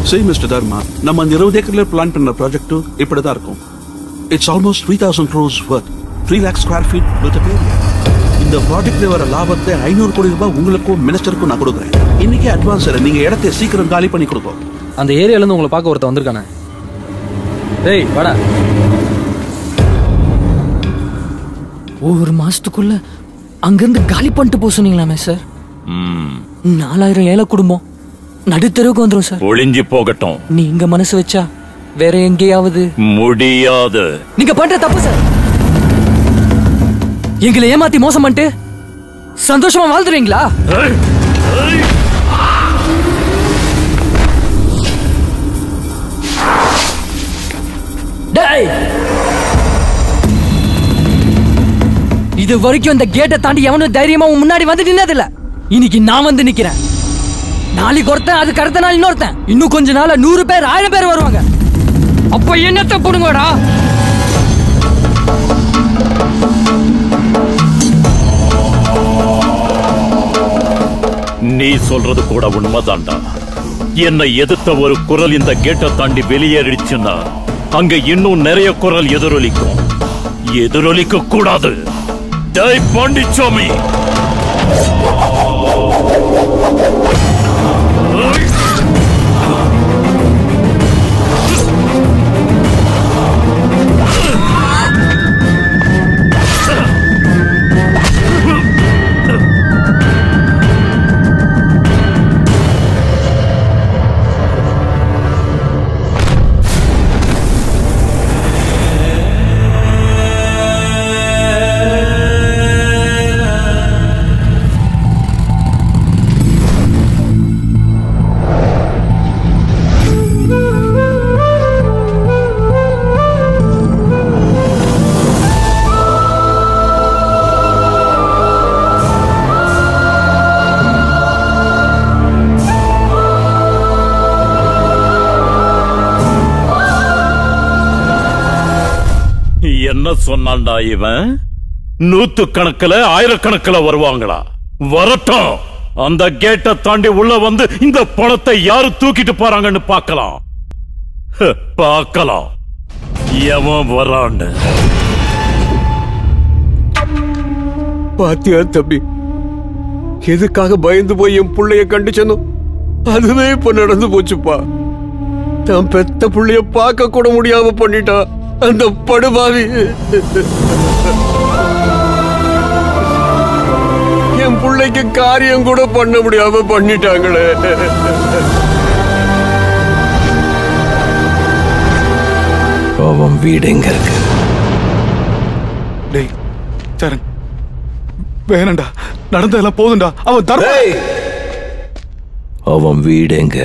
சரி மிஸ்டர் தர்மா நம்ம அந்த இருபது ஏக்கர்ல பிளான் பண்ண ப்ராஜெக்ட் இப்படிதான் இருக்கும் it's almost three thousand crores worth three lakh square feet with இந்த ப்ராஜெக்ட்ல வர லாபத்தை ஐநூறு கோடி ரூபாய் உங்களுக்கும் மினிஸ்டருக்கும் நான் கொடுக்குறேன் இன்னைக்கு அட்வான்ஸ் நீங்க இடத்தை சீக்கிரம் காலி பண்ணி கொடுக்கும் அந்த ஏரியால இருந்து உங்களை பார்க்க ஒருத்தன் வந்திருக்கானே டேய் வாடா ஒரு மாசத்துக்குள்ள அங்கிருந்து காலி பண்ணிட்டு போக சொன்னீங்களாமே சார் நாலாயிரம் ஏழை குடும்பம் நடுத்தெருவுக்கு வந்துரும் சார் ஒளிஞ்சு போகட்டும் நீங்க மனசு வச்சா வேற எங்கேயாவது முடியாது நீங்க பண்ற தப்பு சார் எங்களை ஏமாத்தி மோசம் பண்ணிட்டு சந்தோஷமா வாழ்ந்துருவீங்களா டேய் இது வரைக்கும் இந்த கேட்டை தாண்டி எவனும் தைரியமா உன் முன்னாடி வந்து நின்னதில்ல இன்னைக்கு நான் வந்து நிக்கிறேன் நாளைக்கு ஒருத்தன் அதுக்கு அடுத்த நாள் இன்னொருத்தன் இன்னும் கொஞ்ச நாள்ல நூறு பேர் ஆயிரம் பேர் வருவாங்க அப்ப என்னத்த போடுங்கடா நீ சொல்றது கூட உண்மைதான்டா என்னை எதிர்த்த ஒரு குரல் இந்த கேட்டை தாண்டி வெளியேறிடுச்சுன்னா அங்க இன்னும் நிறைய குரல் எதிரொலிக்கும் எதிரொலிக்க கூடாது டேய் பாண்டிச்சாமி என்ன சொன்னான்டா இவன் நூத்து கணக்குல ஆயிரக்கணக்குல வருவாங்களா வரட்டும் அந்த கேட்டை தாண்டி உள்ள வந்து இந்த பணத்தை யாரு தூக்கிட்டு போறாங்கன்னு பார்க்கலாம் ஹ, பார்க்கலாம் எவன் வரான்னு பாத்தியா தம்பி எதுக்காக பயந்து போய் என் புள்ளைய கண்டிச்சனோ அதுவே இப்ப நடந்து போச்சுப்பா தான் பெத்த புள்ளைய பார்க்க கூட முடியாம பண்ணிட்டா அந்த படுபாவி என் புள்ளைக்கு காரியம் கூட பண்ண முடியாம பண்ணிட்டாங்களே அவன் வீடு எங்க இருக்கு டேய் சரண் வேணாண்டா நடந்ததெல்லாம் போதும்டா அவன் தர அவன் வீடு எங்க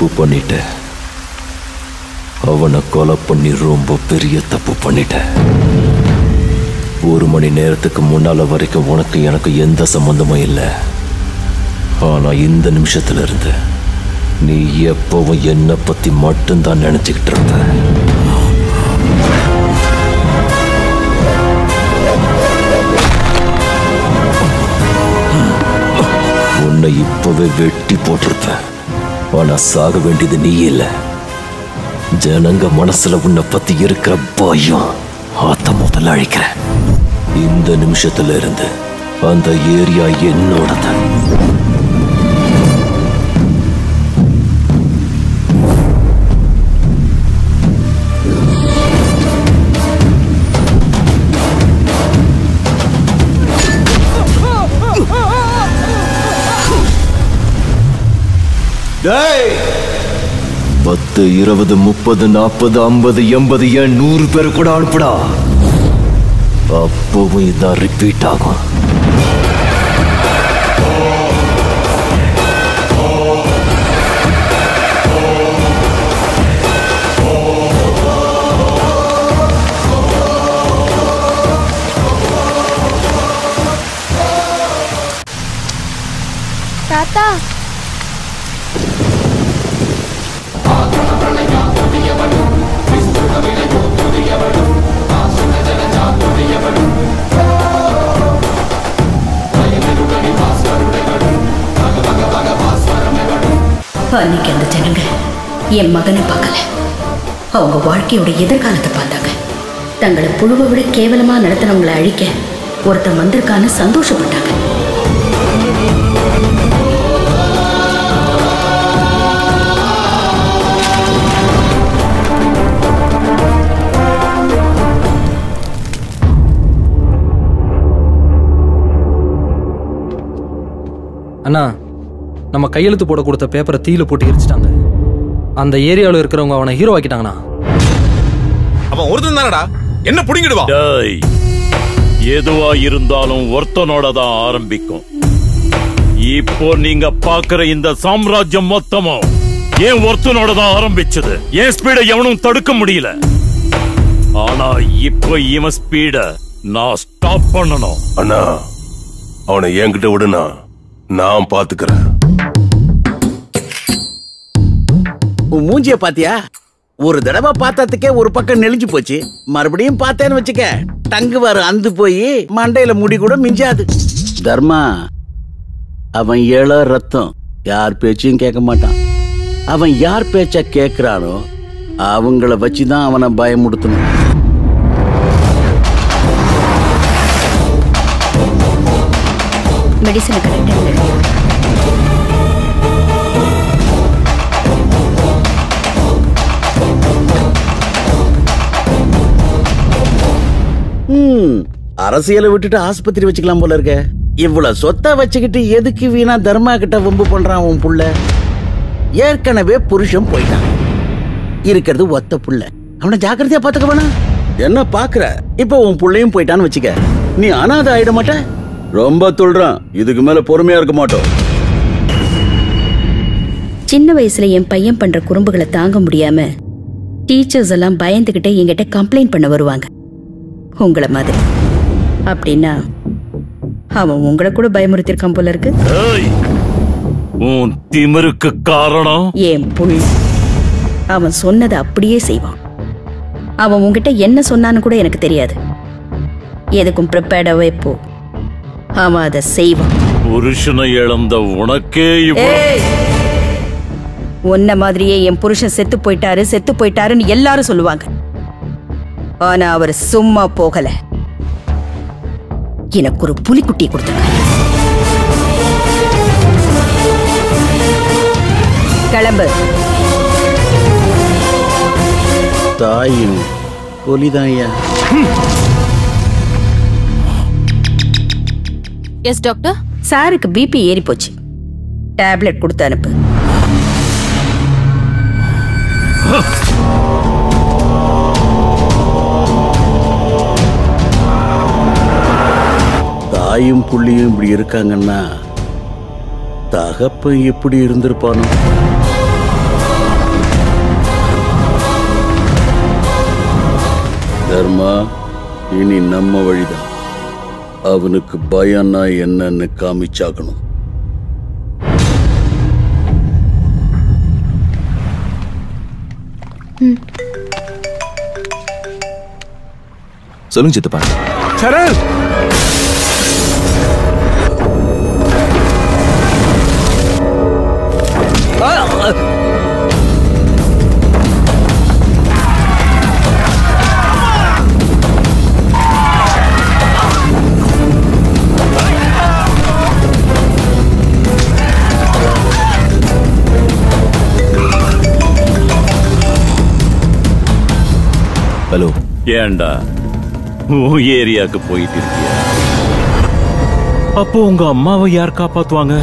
தப்பு பண்ணிட்ட அவனை கொலை பண்ணி ரொம்ப பெரிய தப்பு பண்ணிட்ட ஒரு மணி நேரத்துக்கு முன்னால வரைக்கும் உனக்கு எனக்கு எந்த சம்பந்தமும் இல்லை ஆனா இந்த நிமிஷத்துல இருந்து நீ எப்பவும் என்னை பத்தி மட்டும்தான் நினைச்சுக்கிட்டு இருந்த உன்னை இப்பவே வெட்டி போட்டிருப்பேன் ஆனா சாக வேண்டியது நீ இல்ல ஜனங்க மனசுல உன்னை பத்தி இருக்கிற பயம் ஆத்த முதல்ல அழிக்கிறேன் இந்த நிமிஷத்துல இருந்து அந்த ஏரியா என்னோடது பத்து இருபது முப்பது நாற்பது ஐம்பது எண்பது ஏன் நூறு பேர் கூட அனுப்புடா அப்பவும் இதான் ரிப்பீட் ஆகும் தாத்தா அன்னைக்கு அந்த ஜனங்க என் மகனை பார்க்கல அவங்க வாழ்க்கையோட எதிர்காலத்தை பார்த்தாங்க தங்களை புழுவை விட கேவலமா நடத்தினவங்களை அழிக்க ஒருத்தன் வந்திருக்கான்னு சந்தோஷப்பட்டாங்க அண்ணா நம்ம கையெழுத்து போட கொடுத்த பேப்பரை தீயில போட்டு எரிச்சிட்டாங்க அந்த ஏரியாவில் இருக்கிறவங்க அவனை ஹீரோ ஆக்கிட்டாங்கண்ணா அவன் ஒருத்தன் தானடா என்ன புடிங்கிடுவான் டேய் எதுவா இருந்தாலும் ஒருத்தனோட தான் ஆரம்பிக்கும் இப்போ நீங்க பாக்குற இந்த சாம்ராஜ்யம் மொத்தமும் ஏன் ஒருத்தனோட தான் ஆரம்பிச்சது என் ஸ்பீட எவனும் தடுக்க முடியல ஆனா இப்போ இவன் ஸ்பீட நான் ஸ்டாப் பண்ணணும் அண்ணா அவனை என்கிட்ட விடுனா நான் பாத்துக்கிறேன் உன் மூஞ்சிய பாத்தியா ஒரு தடவை பார்த்ததுக்கே ஒரு பக்கம் நெளிஞ்சு போச்சு மறுபடியும் பார்த்தேன்னு வச்சுக்க டங்கு வரும் அந்து போய் மண்டையில முடி கூட மிஞ்சாது தர்மா அவன் ஏழ ரத்தம் யார் பேச்சையும் கேட்க மாட்டான் அவன் யார் பேச்ச கேட்கிறானோ அவங்கள வச்சுதான் அவனை பயமுடுத்தணும் மெடிசனை கரெக்டாக எழுதி ம், அரசியலை விட்டுட்டு ஆஸ்பத்திரி வச்சுக்கலாம் போல இருக்க இவ்வளவு சொத்தை வச்சுக்கிட்டு எதுக்கு வீணா தர்மா கிட்ட வம்பு பண்றான் உன் புள்ள ஏற்கனவே புருஷன் போயிட்டான் இருக்கிறது ஒத்த புள்ள அவனை ஜாக்கிரதையா பாத்துக்க வேணாம் என்ன பாக்குற இப்ப உன் புள்ளையும் போயிட்டான்னு வச்சுக்க நீ அனாதை ஆயிட மாட்ட ரொம்ப துள்றான் இதுக்கு மேல பொறுமையா இருக்க மாட்டோம் சின்ன வயசுல என் பையன் பண்ற குறும்புகளை தாங்க முடியாம டீச்சர்ஸ் எல்லாம் பயந்துகிட்டே என்கிட்ட கம்ப்ளைண்ட் பண்ண வருவாங்க உங்களை மாதிரி அப்படின்னா அவன் உங்களை கூட பயமுறுத்திருக்கான் போல இருக்கு ஏய், உன் திமிருக்கு காரணம் என் புல் அவன் சொன்னதை அப்படியே செய்வான் அவன் உன்கிட்ட என்ன சொன்னான்னு கூட எனக்கு தெரியாது எதுக்கும் ப்ரிப்பேர்டாவே போ அவன் அதை செய்வான் புருஷனை இழந்த உனக்கே இவ்வளவு ஏய் உன்ன மாதிரியே என் புருஷன் செத்து போயிட்டாரு செத்து போயிட்டாருன்னு எல்லாரும் சொல்லுவாங்க ஆனா அவர் சும்மா போகல எனக்கு ஒரு புலிக்குட்டி கொடுத்தாங்க கிளம்பு தாயும் பொலிதாயா எஸ் டாக்டர் சாருக்கு பிபி ஏறி போச்சு டேப்லெட் கொடுத்து அனுப்பு தாயும் புள்ளியும் இப்படி இருக்காங்கன்னா தகப்பன் எப்படி இருந்திருப்பானோ தர்மா இனி நம்ம வழிதான் அவனுக்கு பயம்னா என்னன்னு காமிச்சாகணும் சொல்லுங்க சித்தப்பா சரண் ஹலோ ஏன்டா உன் ஏரியாக்கு போயிட்டு இருக்கியா அப்போ உங்க அம்மாவை யார் காப்பாத்துவாங்க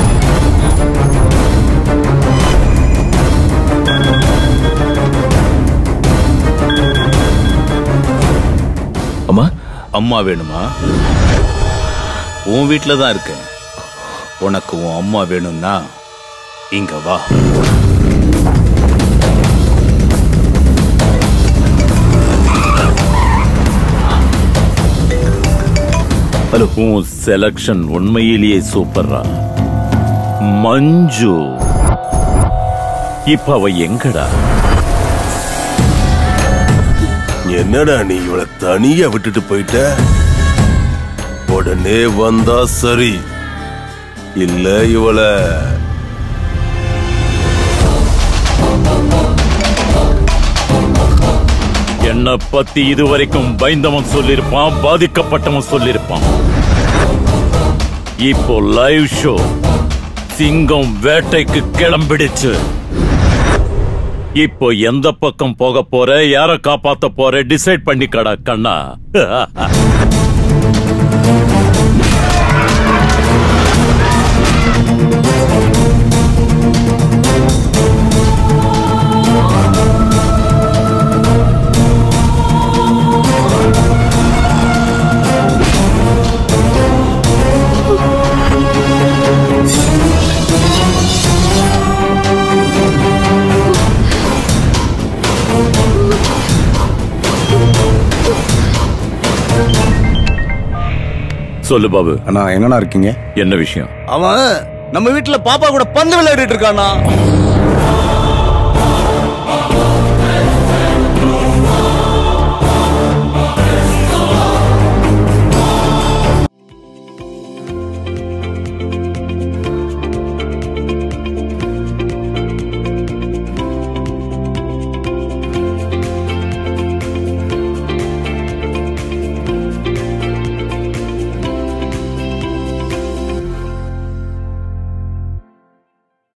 அம்மா அம்மா வேணுமா உன் வீட்டில் தான் இருக்கேன் உனக்கு உன் அம்மா வேணும்னா இங்க வா ஹலோ உன் செலக்ஷன் உண்மையிலேயே சூப்பர்ரா மஞ்சு இப்ப அவ எங்கடா என்னடா நீ இவளை தனியா விட்டுட்டு போயிட்ட உடனே வந்தா சரி இல்ல இவளை என்ன பத்தி இதுவரைக்கும் பயந்தவன் சொல்லிருப்பான் பாதிக்கப்பட்டவன் சொல்லிருப்பான் இப்போ லைவ் ஷோ சிங்கம் வேட்டைக்கு கிளம்பிடுச்சு இப்போ எந்த பக்கம் போக போற யார காப்பாத்த போற டிசைட் பண்ணிக்கடா கண்ணா சொல்லு பாபு அண்ணா எங்கண்ணா இருக்கீங்க என்ன விஷயம் அவன் நம்ம வீட்டுல பாப்பா கூட பந்து விளையாடிட்டு இருக்கானா